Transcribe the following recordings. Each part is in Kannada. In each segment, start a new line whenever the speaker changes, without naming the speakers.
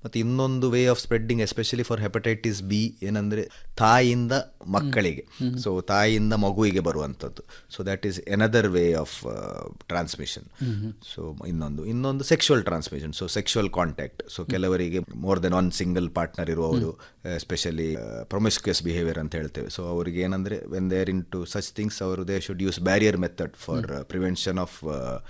ಮತ್ತು ಇನ್ನೊಂದು way of spreading especially for hepatitis B ಏನಂದರೆ ತಾಯಿಯಿಂದ ಮಕ್ಕಳಿಗೆ ಸೊ ತಾಯಿಯಿಂದ ಮಗುವಿಗೆ ಬರುವಂಥದ್ದು so that is another way of transmission so ಇನ್ನೊಂದು ಇನ್ನೊಂದು sexual transmission so sexual contact so ಕೆಲವರಿಗೆ more than one single partner ಇರುವವರು ಎಸ್ಪೆಷಲಿ ಪ್ರೊಮಿಸ್ಕ್ಯೂಸ್ ಬಿಹೇವಿಯರ್ ಅಂತ ಹೇಳ್ತೇವೆ ಸೊ ಅವರಿಗೆ ಏನಂದರೆ when they're into such things ಅವರು they should use barrier method for prevention of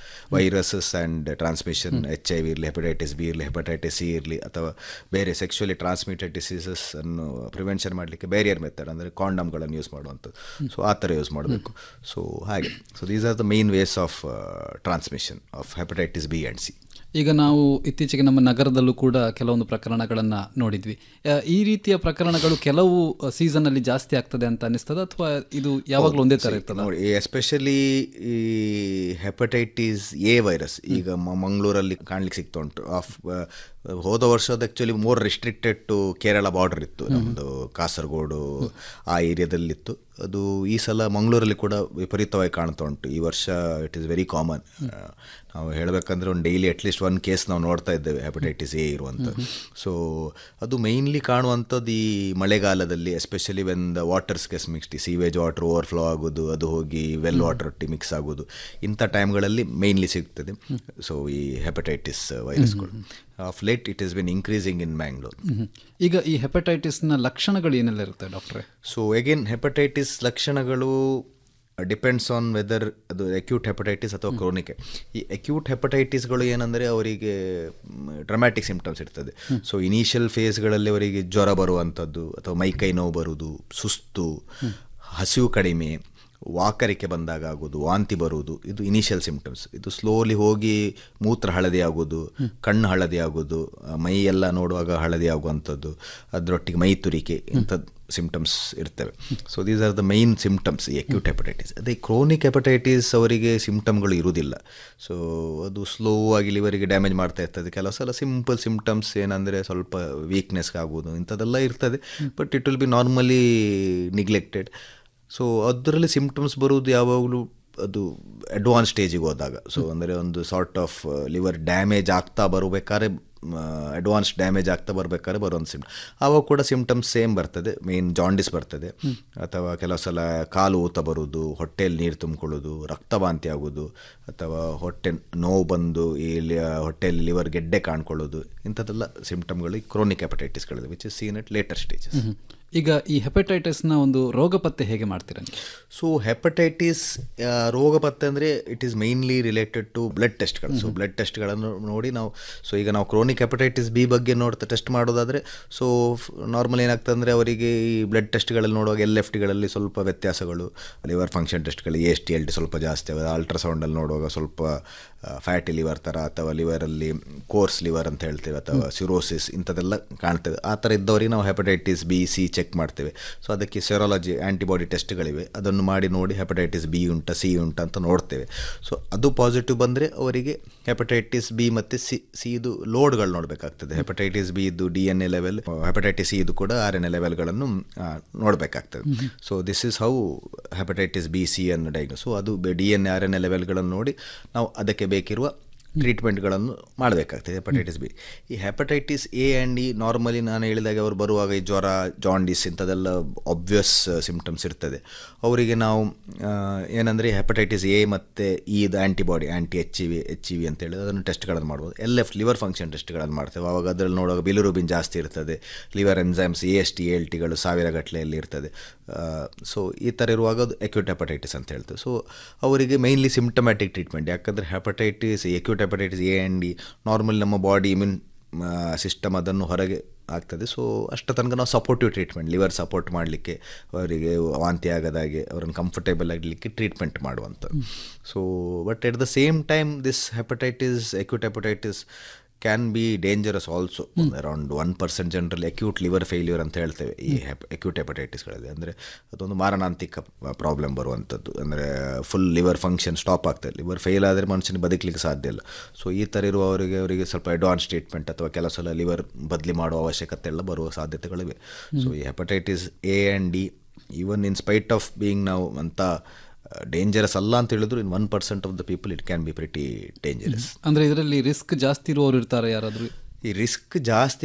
viruses and transmission H I V ಇರಲಿ ಹೆಪಟೈಟಿಸ್ ಬಿ ಇರಲಿ ಹೆಪಟೈಟಿಸ್ ಸಿ ಇರಲಿ ಅಥವಾ ಬೇರೆ ಸೆಕ್ಷುವಲಿ ಟ್ರಾನ್ಸ್ಮಿಟೆಡ್ ಡಿಸೀಸಸ್ ಅನ್ನು ಪ್ರಿವೆನ್ಷನ್ ಮಾಡಲಿಕ್ಕೆ ಬ್ಯಾರಿಯರ್ ಮೆಥಡ್ ಅಂದರೆ ಕಾಂಡಮ್ಗಳನ್ನು ಯೂಸ್ ಮಾಡುವಂಥದ್ದು ಸೊ ಆ ಥರ ಯೂಸ್ ಮಾಡಬೇಕು ಸೊ ಹಾಗೆ so these are the main ways of transmission of hepatitis B and C
ಈಗ ನಾವು ಇತ್ತೀಚೆಗೆ ನಮ್ಮ ನಗರದಲ್ಲೂ ಕೂಡ ಕೆಲವೊಂದು ಪ್ರಕರಣಗಳನ್ನು ನೋಡಿದ್ವಿ ಆ, ಈ ರೀತಿಯ ಪ್ರಕರಣಗಳು ಕೆಲವು ಸೀಸನ್ನಲ್ಲಿ ಜಾಸ್ತಿ ಆಗ್ತದೆ ಅಂತ ಅನಿಸ್ತದ ಅಥವಾ ಇದು ಯಾವಾಗಲೂ ಒಂದೇ ಥರ ಇರ್ತದ
ನೋಡಿ ಎಸ್ಪೆಷಲಿ ಈ ಹೆಪಟೈಟಿಸ್ ಎ ವೈರಸ್ ಈಗ ಮ- ಮಂಗಳೂರಲ್ಲಿ ಕಾಣ್ಲಿಕ್ಕೆ ಸಿಗ್ತಾ ಉಂಟು ಆಫ್ ಹೋದ ವರ್ಷದ actually more restricted to Kerala border ಇತ್ತು ನಮ್ಮದು ಕಾಸರಗೋಡು ಆ ಏರಿಯಾದಲ್ಲಿತ್ತು ಅದು ಈ ಸಲ ಮಂಗಳೂರಲ್ಲಿ ಕೂಡ ವಿಪರೀತವಾಗಿ ಕಾಣ್ತಾ ಉಂಟು ಈ ವರ್ಷ ಇಟ್ ಈಸ್ ವೆರಿ ಕಾಮನ್ ನಾವು ಹೇಳಬೇಕಂದ್ರೆ ಒಂದು ಡೈಲಿ ಅಟ್ಲೀಸ್ಟ್ ಒನ್ ಕೇಸ್ ನಾವು ನೋಡ್ತಾ ಇದ್ದೇವೆ ಹೆಪಟೈಟಿಸ್ ಎ ಇರುವಂಥ ಸೊ ಅದು ಮೈನ್ಲಿ ಕಾಣುವಂಥದ್ದು ಈ ಮಳೆಗಾಲದಲ್ಲಿ especially when the waters gets mixed sewage water overflow ಆಗೋದು ಅದು ಹೋಗಿ ವೆಲ್ ವಾಟರ್ ಒಟ್ಟಿ ಮಿಕ್ಸ್ ಆಗೋದು ಇಂಥ ಟೈಮ್ಗಳಲ್ಲಿ ಮೇನ್ಲಿ ಸಿಗ್ತದೆ ಸೊ ಈ ಹೆಪಟೈಟಿಸ್ ವೈರಸ್ಗಳು of late it is been increasing in Mangalore
ಮ್ಹೂ. ಈಗ ಈ ಹೆಪಟೈಟಿಸ್ನ ಲಕ್ಷಣಗಳು ಏನೆಲ್ಲ ಇರುತ್ತೆ ಡಾಕ್ಟ್ರೆ
ಸೊ ಅಗೇನ್ ಹೆಪಟೈಟಿಸ್ ಲಕ್ಷಣಗಳು ಡಿಪೆಂಡ್ಸ್ ಆನ್ ವೆದರ್ ಅದು ಅಕ್ಯೂಟ್ ಹೆಪಟೈಟಿಸ್ ಅಥವಾ ಕ್ರೋನಿಕ್ ಈ ಅಕ್ಯೂಟ್ ಹೆಪಟೈಟಿಸ್ಗಳು ಏನಂದರೆ ಅವರಿಗೆ ಡ್ರಮ್ಯಾಟಿಕ್ ಸಿಂಪ್ಟಮ್ಸ್ ಇರ್ತದೆ ಸೊ ಇನಿಷಿಯಲ್ ಫೇಸ್ಗಳಲ್ಲಿ ಅವರಿಗೆ ಜ್ವರ ಬರುವಂಥದ್ದು ಅಥವಾ ಮೈಕೈ ನೋವು ಬರುವುದು ಸುಸ್ತು ಹಸಿವು ಕಡಿಮೆ ವಾಕರಿಕೆ ಬಂದಾಗ ಆಗೋದು ವಾಂತಿ ಬರುವುದು ಇದು ಇನಿಷಿಯಲ್ ಸಿಂಪ್ಟಮ್ಸ್ ಇದು ಸ್ಲೋಲಿ ಹೋಗಿ ಮೂತ್ರ ಹಳದಿ ಆಗೋದು ಕಣ್ಣು ಹಳದಿ ಆಗೋದು ಆ, ಮೈ ಎಲ್ಲ ನೋಡುವಾಗ ಹಳದಿ ಆಗುವಂಥದ್ದು ಅದರೊಟ್ಟಿಗೆ ಮೈ ತುರಿಕೆ ಇಂಥದ್ದು ಸಿಂಪ್ಟಮ್ಸ್ ಇರ್ತವೆ so these are the main symptoms ಈ ಅಕ್ಯೂಟ್ ಹೆಪಟೈಟಿಸ್ ಅದೇ ಕ್ರೋನಿಕ್ ಹೆಪಟೈಟಿಸ್ ಅವರಿಗೆ ಸಿಂಪ್ಟಮ್ಗಳು ಇರುವುದಿಲ್ಲ ಸೊ ಅದು ಸ್ಲೋ ಆಗಿ ಲಿವರಿಗೆ ಡ್ಯಾಮೇಜ್ ಮಾಡ್ತಾ ಇರ್ತದೆ ಕೆಲವು ಸಲ ಸಿಂಪಲ್ ಸಿಂಪ್ಟಮ್ಸ್ ಏನಂದರೆ ಸ್ವಲ್ಪ ವೀಕ್ನೆಸ್ ಆಗೋದು ಇಂಥದ್ದೆಲ್ಲ ಇರ್ತದೆ but it will be normally neglected so ಅದರಲ್ಲಿ ಸಿಂಪ್ಟಮ್ಸ್ ಬರುವುದು ಯಾವಾಗಲೂ ಅದು ಅಡ್ವಾನ್ಸ್ ಸ್ಟೇಜಿಗೆ ಹೋದಾಗ ಸೊ ಅಂದರೆ ಒಂದು ಸಾರ್ಟ್ ಆಫ್ ಲಿವರ್ ಡ್ಯಾಮೇಜ್ ಆಗ್ತಾ ಬರಬೇಕಾದ್ರೆ ಅಡ್ವಾನ್ಸ್ ಡ್ಯಾಮೇಜ್ ಆಗ್ತಾ ಬರಬೇಕಾದ್ರೆ ಬರುವಂಥ ಸಿಂಪ್ಟಮ್ ಆವಾಗ ಕೂಡ ಸಿಂಪ್ಟಮ್ಸ್ ಸೇಮ್ ಬರ್ತದೆ ಮೇನ್ ಜಾಂಡಿಸ್ ಬರ್ತದೆ ಅಥವಾ ಕೆಲವು ಸಲ ಕಾಲು ಊತ ಬರುವುದು ಹೊಟ್ಟೆಯಲ್ಲಿ ನೀರು ತುಂಬಿಕೊಳ್ಳೋದು ರಕ್ತವಾಂತಿ ಆಗೋದು ಅಥವಾ ಹೊಟ್ಟೆ ನೋವು ಬಂದು ಈ ಲಿ- ಹೊಟ್ಟೆಯಲ್ಲಿ ಲಿವರ್ ಗೆಡ್ಡೆ ಕಾಣ್ಕೊಳ್ಳೋದು ಇಂಥದ್ದೆಲ್ಲ ಸಿಂಪ್ಟಮ್ಗಳು ಕ್ರೋನಿಕ್ ಹೆಪಟೈಟಿಸ್ಗಳಿದೆ which is seen at later stages
ಮ್ಹೂ. ಈಗ ಈ ಹೆಪಟೈಟಿಸ್ನ ಒಂದು ರೋಗ ಪತ್ತೆ ಹೇಗೆ ಮಾಡ್ತೀರಾ ನೀವು
ಸೊ ಹೆಪಟೈಟಿಸ್ ರೋಗ ಪತ್ತೆ ಅಂದರೆ it is mainly related to blood ಟೆಸ್ಟ್ಗಳು ಸೊ ಬ್ಲಡ್ ಟೆಸ್ಟ್ಗಳನ್ನು ನೋಡಿ ನಾವು ಸೊ ಈಗ ನಾವು ಕ್ರೋನಿಕ್ ಹೆಪಟೈಟಿಸ್ ಬಿ ಬಗ್ಗೆ ನೋಡ್ತಾ ಟೆಸ್ಟ್ ಮಾಡೋದಾದರೆ ಸೊ ನಾರ್ಮಲ್ ಏನಾಗ್ತದೆ ಅಂದರೆ ಅವರಿಗೆ ಈ ಬ್ಲಡ್ ಟೆಸ್ಟ್ಗಳಲ್ಲಿ ನೋಡುವಾಗ ಎಲ್ ಎಫ್ ಟಿಗಳಲ್ಲಿ ಸ್ವಲ್ಪ ವ್ಯತ್ಯಾಸಗಳು ಲಿವರ್ ಫಂಕ್ಷನ್ ಟೆಸ್ಟ್ಗಳು ಎಸ್ ಟಿ ಎಲ್ ಟಿ ಸ್ವಲ್ಪ ಜಾಸ್ತಿ ಆಗೋದು ಅಲ್ಟ್ರಾಸೌಂಡಲ್ಲಿ ನೋಡುವಾಗ ಸ್ವಲ್ಪ ಫ್ಯಾಟಿ ಲಿವರ್ ಥರ ಅಥವಾ ಲಿವರಲ್ಲಿ ಕೋರ್ಸ್ ಲಿವರ್ ಅಂತ ಹೇಳ್ತೇವೆ ಅಥವಾ ಸಿರೋಸಿಸ್ ಇಂಥದ್ದೆಲ್ಲ ಕಾಣ್ತೇವೆ ಆ ಥರ ಇದ್ದವರಿಗೆ ನಾವು ಹೆಪಟೈಟಿಸ್ ಬಿ ಸಿ ಚೆಕ್ ಮಾಡ್ತೇವೆ ಸೊ ಅದಕ್ಕೆ ಸೆರಾಲಜಿ ಆ್ಯಂಟಿಬಾಡಿ ಟೆಸ್ಟ್ಗಳಿವೆ ಅದನ್ನು ಮಾಡಿ ನೋಡಿ ಹೆಪಟೈಟಿಸ್ ಬಿ ಉಂಟಾ ಸಿ ಉಂಟಾ ಅಂತ ನೋಡ್ತೇವೆ ಸೊ ಅದು ಪಾಸಿಟಿವ್ ಬಂದರೆ ಅವರಿಗೆ ಹೆಪಟೈಟಿಸ್ ಬಿ ಮತ್ತು ಸಿ ಸಿ ಇದು ಲೋಡ್ಗಳು ನೋಡಬೇಕಾಗ್ತದೆ ಹೆಪಟೈಟಿಸ್ ಬಿ ಇದು D N A level hepatitis C ಇದು ಕೂಡ ಆರ್ ಎನ್ ಎ ಲೆವೆಲ್ಗಳನ್ನು ನೋಡಬೇಕಾಗ್ತದೆ so this is how hepatitis B C ಅನ್ನು ಡೈಗ್ನೋಸ್ ಸೊ ಅದು D N A R N A ಲೆವೆಲ್ಗಳನ್ನು ನೋಡಿ ನಾವು ಅದಕ್ಕೆ ಬೇಕಿರುವ ಟ್ರೀಟ್ಮೆಂಟ್ಗಳನ್ನು ಮಾಡಬೇಕಾಗ್ತದೆ ಹೆಪಟೈಟಿಸ್ ಬಿ ಈ hepatitis A and E normally ನಾನು ಹೇಳಿದಾಗ ಅವರು ಬರುವಾಗ ಈ ಜ್ವರ ಜಾಂಡಿಸ್ ಇಂಥದ್ದೆಲ್ಲ ಆಬ್ವಿಯಸ್ ಸಿಂಪ್ಟಮ್ಸ್ ಇರ್ತದೆ ಅವರಿಗೆ ನಾವು ಏನಂದರೆ ಹೆಪಟೈಟಿಸ್ ಎ ಮತ್ತು ಇದು antibody anti H E V H E V ಅಂತ ಹೇಳಿ ಅದನ್ನು ಟೆಸ್ಟ್ಗಳನ್ನು ಮಾಡ್ಬೋದು ಎಲ್ ಎಫ್ ಲಿವರ್ ಫಂಕ್ಷನ್ ಟೆಸ್ಟ್ಗಳನ್ನು ಮಾಡ್ತೇವೆ ಆವಾಗ ಅದರಲ್ಲಿ ನೋಡುವಾಗ ಬಿಲಿರುಬಿನ್ ಜಾಸ್ತಿ ಇರ್ತದೆ liver enzymes A S T L ಟಿಗಳು ಸಾವಿರ ಗಟ್ಟಲೆಯಲ್ಲಿ ಇರ್ತದೆ ಸೊ ಈ ಥರ ಇರುವಾಗ ಅದು ಎಕ್ಯೂಟ್ ಹೆಪಟೈಟಿಸ್ ಅಂತ ಹೇಳ್ತೇವೆ ಸೊ ಅವರಿಗೆ ಮೈನ್ಲಿ ಸಿಂಪ್ಟಮ್ಯಾಟಿಕ್ ಟ್ರೀಟ್ಮೆಂಟ್ ಯಾಕಂದರೆ hepatitis acute hepatitis A and D normal ನಮ್ಮ ಬಾಡಿ ಇಮ್ಯೂನ್ ಸಿಸ್ಟಮ್ ಅದನ್ನು ಹೊರಗೆ ಆಗ್ತದೆ ಸೊ ಅಷ್ಟ ತನಕ ನಾವು ಸಪೋರ್ಟಿವ್ ಟ್ರೀಟ್ಮೆಂಟ್ ಲಿವರ್ ಸಪೋರ್ಟ್ ಮಾಡಲಿಕ್ಕೆ ಅವರಿಗೆ ವಾಂತಿ ಆಗದಾಗೆ ಅವರನ್ನು ಕಂಫರ್ಟೇಬಲ್ ಆಗಲಿಕ್ಕೆ ಟ್ರೀಟ್ಮೆಂಟ್ ಮಾಡುವಂಥದ್ದು so but at the same time this hepatitis acute hepatitis can be dangerous also around one percent ಜನರಲ್ಲಿ ಅಕ್ಯೂಟ್ ಲಿವರ್ ಫೇಲ್ಯೂರ್ ಅಂತ ಹೇಳ್ತೇವೆ ಈ ಹೆಪ್ ಅಕ್ಯೂಟ್ ಹೆಪಟೈಟಿಸ್ಗಳಲ್ಲಿ ಅಂದರೆ ಅದೊಂದು ಮಾರಣಾಂತಿಕ ಪ್ರಾಬ್ಲಮ್ ಬರುವಂಥದ್ದು ಅಂದರೆ ಫುಲ್ ಲಿವರ್ ಫಂಕ್ಷನ್ ಸ್ಟಾಪ್ ಆಗ್ತದೆ ಲಿವರ್ ಫೇಲ್ ಆದರೆ ಮನುಷ್ಯನಿಗೆ ಬದುಕಲಿಕ್ಕೆ ಸಾಧ್ಯ ಇಲ್ಲ ಸೊ ಈ ಥರ ಇರುವವರಿಗೆ ಅವರಿಗೆ ಸ್ವಲ್ಪ ಅಡ್ವಾನ್ಸ್ ಟ್ರೀಟ್ಮೆಂಟ್ ಅಥವಾ ಕೆಲವು ಸಲ ಲಿವರ್ ಬದಲಿ ಮಾಡುವ ಅವಶ್ಯಕತೆ ಎಲ್ಲ ಬರುವ ಸಾಧ್ಯತೆಗಳಿವೆ ಸೊ ಈ hepatitis A and D even in spite of being ನಾವು ಅಂತ ಡೇಂಜರಸ್ ಅಲ್ಲ ಅಂತ ಹೇಳಿದ್ರು in one percent of the people it can be pretty dangerous
ಅಂದರೆ ಇದರಲ್ಲಿ ರಿಸ್ಕ್ ಜಾಸ್ತಿ ಇರುವವರು ಇರ್ತಾರೆ ಯಾರಾದರೂ
ಈ ರಿಸ್ಕ್ ಜಾಸ್ತಿ